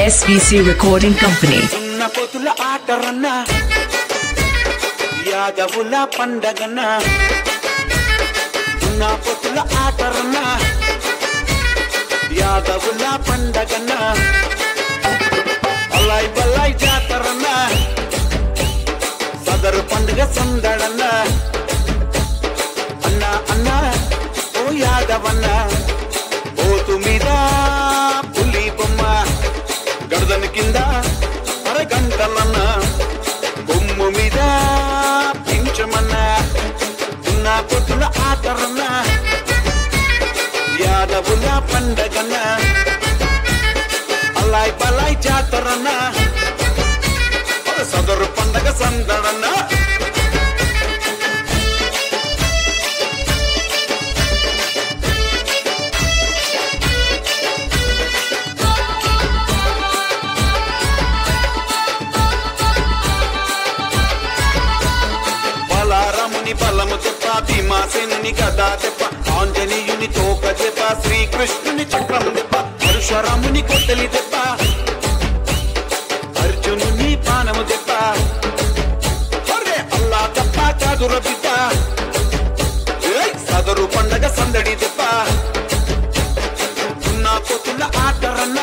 SVC Recording Company. ఉన్న పొతుల ఆటరన్న యాదవుల పండగన ఉన్న పొతుల ఆటరన్న యాదవుల పండగన అల్లాయ్ బల్లాయ్ జాతరన్న సదరు పండుగ సందడన్న అన్న అన్న ఓ యాదవన్న ఓతు మీద పులి బొమ్మ గడదని కింద అరగంటలన్న బొమ్మ మీద పించమన్న ఉన్న పొద్దున ఆటరన్న యాదవుల పండగన్న అల్లాయ్ బలాయ్ జాతరన్న సదరు పండగ సందడన్న బలారముని బలము తెప్ప భీమాసేనుని గదా తెప్ప ఆంజనేయుని తోక తెప్ప శ్రీకృష్ణుని చక్రం తెప్ప పరశురాముని కొట్టలి తెప్ప అర్జునుని పానము తెప్ప అరే అల్లా తప్ప కాదుర బిడ్డ ఏయ్, సదరు పండగ సందడి తెప్ప ఉన్న పొత్తుల ఆటరన్న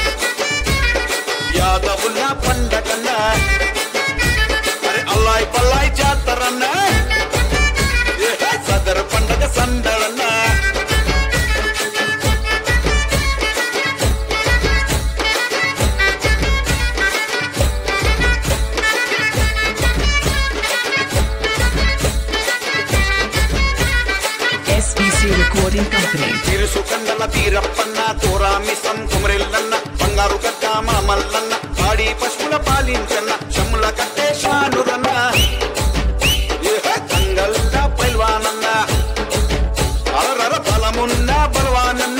యాదవుల పండగన్న అరే అల్లాయ్ పల్లాయ్ జాతరన్న ఏ సదరు పండగ సందడన్న SVC Recording Company. తిరుసు కండల వీరప్పన్న తోరామిసం కుమరెల్లన్న బంగారు గడ్డ మల్లన్న పాడి పశువుల పాలించన్న శముల కట్టే షానురన్న ఏ కంగల్ల పైల్వానన్న అరరర బలమున్న బలవానన్న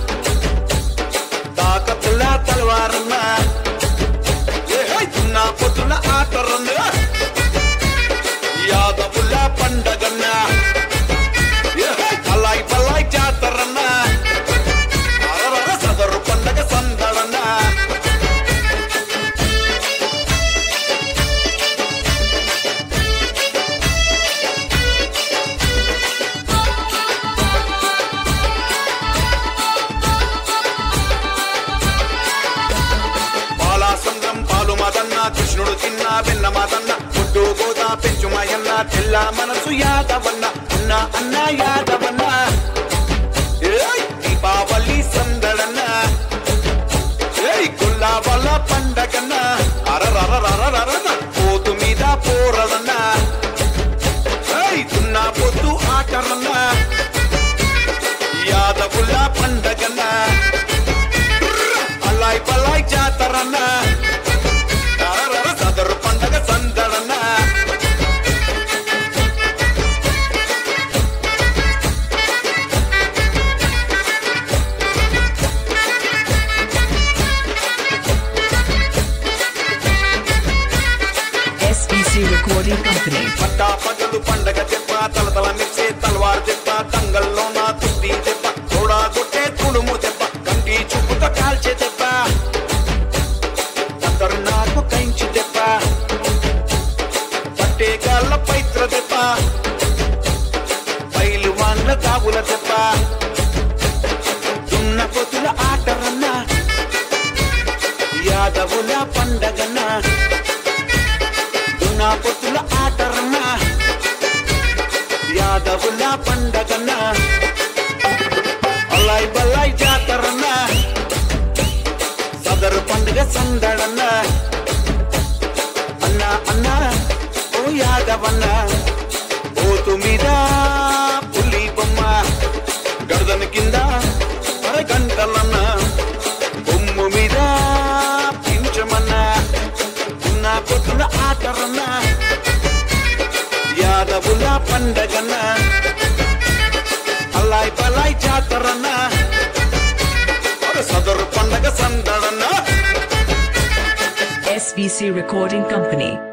తాకతుల తలవారన్న ఏ చిన్న పొద్దుల ఆటరన్న యాదవుల పండగన్న పల్లాయి పల్లాయి జాతరన్న అరవర సదరు పండగ సందడన్న బాలాసంద్రం పాలు మదన్న కృష్ణుడు తిన్న వెన్న మదన్న ముడ్డు గోదా పెంచుమయన్న తెల్ల మనసు యాదవన్న అన్న అన్న యాదవన్న ఏయ్, దీపావళి సందడన్న ఏయ్ గుల్లా వల్ల పండగన్న అరరరరరరన పోతు మీద పోరదన్న ఏయ్ తున్న పొద్దు ఆటరన్న యాదవుల పండగన్న అల్లాయ్ పల్లాయ్ జాతరన్న అరరర సదరు పండగ సందడన్న SVC Recording Company. పట్టా పగలు పండగ దెబ్బ తలతల మెచ్చే తలవారు దెబ్బ తంగల్లో నా తుది దెబ్బ తోడా కొట్టే తుడుము దెబ్బ కంటి చూపుతో కాల్చే దెబ్బ అతరు నాకు కంచి దెబ్బ పట్టే గాళ్ళ పైత్ర దెబ్బ బయలు వాన్ల తాబుల దెబ్బ దున్న పొతుల ఆటరన్న యాదవుల పండగన్న దున్నా పొత్తుల ఆటరన్న యాదవుల పండగన్న అల్లాయ్ బల్లాయ్ జాతరన్న సదరు పండుగ సందడన్న అన్న అన్న ఓ యాదవన్న ఓతు మీద పులి బొమ్మ గడదన కింద అరగంటలన్న బొమ్మ మీద పించమన్న ఉన్న పొద్దున ఆటరన్న యాదవుల పండగన్న అల్లాయ్ బలాయ్ జాతరన్న సదరు పండగ సందడన్న SVC Recording Company.